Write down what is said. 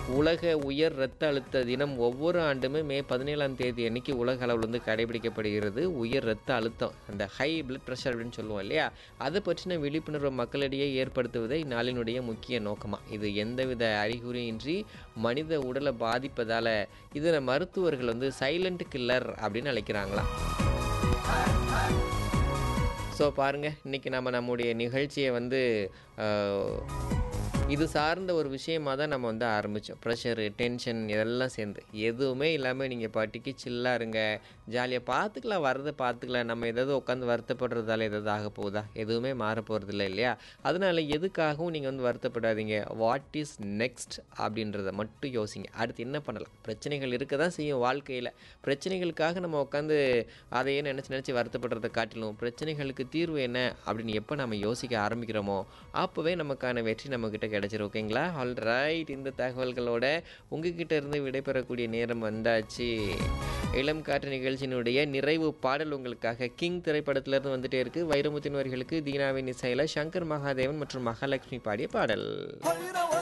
உலக உயர் இரத்த அழுத்த தினம் ஒவ்வொரு ஆண்டுமே மே பதினேழாம் தேதி அன்னைக்கு உலக அளவில் வந்து கடைபிடிக்கப்படுகிறது உயர் இரத்த அழுத்தம் அந்த ஹை பிளட் ப்ரெஷர் அப்படின்னு சொல்லுவோம் இல்லையா அதை பற்றின விழிப்புணர்வு மக்களிடையே ஏற்படுத்துவதே இந்நாளினுடைய முக்கிய நோக்கமாக இது எந்தவித அறிகுறியின்றி மனித உடலை பாதிப்பதால் இதில் மருத்துவர்கள் வந்து சைலண்ட் கில்லர் அப்படின்னு அழைக்கிறாங்களாம் ஸோ பாருங்கள் இன்றைக்கி நம்ம நம்முடைய நிகழ்ச்சியை வந்து அஹ், இது சார்ந்த ஒரு விஷயமாக தான் நம்ம வந்து ஆரம்பித்தோம் ப்ரெஷரு டென்ஷன் இதெல்லாம் சேர்ந்து எதுவுமே இல்லாமல் நீங்கள் பாட்டிக்கு சில்லாக இருங்க ஜாலியாக பார்த்துக்கலாம் வரதை பார்த்துக்கலாம் நம்ம ஏதாவது உட்காந்து வருத்தப்படுறதால ஏதாவது ஆக போகுதா எதுவுமே மாற போகிறதில்ல இல்லையா அதனால எதுக்காகவும் நீங்கள் வந்து வருத்தப்படாதீங்க வாட் இஸ் நெக்ஸ்ட் அப்படின்றத மட்டும் யோசிங்க அடுத்து என்ன பண்ணலாம் பிரச்சனைகள் இருக்க தான் செய்யும் வாழ்க்கையில் பிரச்சனைகளுக்காக நம்ம உட்காந்து அதையே நினச்சி நினச்சி வருத்தப்படுறதை காட்டிலும் பிரச்சனைகளுக்கு தீர்வு என்ன அப்படின்னு எப்போ நம்ம யோசிக்க ஆரம்பிக்கிறோமோ அப்போவே நமக்கான வெற்றி நம்மக்கிட்ட கிடைச்சிரும் ஓகேங்களா ஆல் ரைட் இந்த தகவல்களோட உங்ககிட்ட இருந்து விடைபெறக்கூடிய நேரம் வந்தாச்சு இளம் காற்று நிகழ்ச்சியினுடைய நிறைவு பாடல் உங்களுக்காக கிங் திரைப்படத்திலிருந்து வந்துட்டே இருக்கு வைரமுத்தின் வரிகளுக்கு தீனாவின் இசையில் சங்கர் மகாதேவன் மற்றும் மகாலட்சுமி பாடிய பாடல்